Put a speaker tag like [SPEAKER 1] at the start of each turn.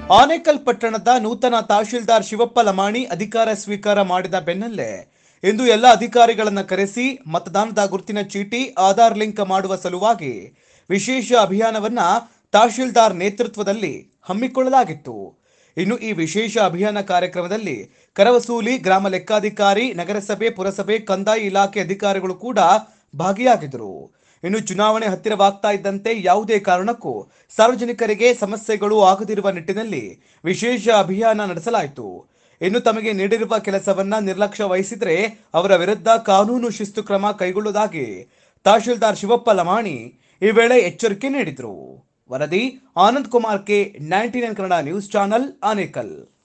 [SPEAKER 1] ಆನೇಕಲ್ ಪಟ್ಟಣದ ನೂತನ ತಹಶೀಲ್ದಾರ್ ಶಿವಪ್ಪ ಲಮಾಣಿ ಅಧಿಕಾರ ಸ್ವೀಕಾರ ಮಾಡಿದ ಬೆನ್ನಲ್ಲೇ ಇಂದು ಎಲ್ಲ ಅಧಿಕಾರಿಗಳನ್ನ ಕರೆಸಿ ಮತದಾನದ ಗುರುತಿನ ಚೀಟಿ ಆಧಾರ್ ಲಿಂಕ್ ಮಾಡುವ ಸಲುವಾಗಿ ವಿಶೇಷ ಅಭಿಯಾನವನ್ನ ತಹಶೀಲ್ದಾರ್ ನೇತೃತ್ವದಲ್ಲಿ ಹಮ್ಮಿಕೊಳ್ಳಲಾಗಿತ್ತು ಇನ್ನು ಈ ವಿಶೇಷ ಅಭಿಯಾನ ಕಾರ್ಯಕ್ರಮದಲ್ಲಿ ಕರವಸೂಲಿ ಗ್ರಾಮ ಲೆಕ್ಕಾಧಿಕಾರಿ ನಗರಸಭೆ ಪುರಸಭೆ ಕಂದಾಯ ಇಲಾಖೆ ಅಧಿಕಾರಿಗಳು ಕೂಡ ಭಾಗಿಯಾಗಿದ್ದರು ಇನ್ನು ಚುನಾವಣೆ ಹತ್ತಿರವಾಗ್ತಾ ಇದ್ದಂತೆ ಯಾವುದೇ ಕಾರಣಕ್ಕೂ ಸಾರ್ವಜನಿಕರಿಗೆ ಸಮಸ್ಯೆಗಳು ಆಗದಿರುವ ನಿಟ್ಟಿನಲ್ಲಿ ವಿಶೇಷ ಅಭಿಯಾನ ನಡೆಸಲಾಯಿತು ಇನ್ನು ತಮಗೆ ನೀಡಿರುವ ಕೆಲಸವನ್ನ ನಿರ್ಲಕ್ಷ್ಯ ವಹಿಸಿದ್ರೆ ಅವರ ವಿರುದ್ಧ ಕಾನೂನು ಶಿಸ್ತು ಕ್ರಮ ಕೈಗೊಳ್ಳುವುದಾಗಿ ತಹಶೀಲ್ದಾರ್ ಶಿವಪ್ಪ ಲಮಾಣಿ ಈ ವೇಳೆ ಎಚ್ಚರಿಕೆ ನೀಡಿದರು ವರದಿ Anand Kumar K ninety nine Kannada news channel Anekal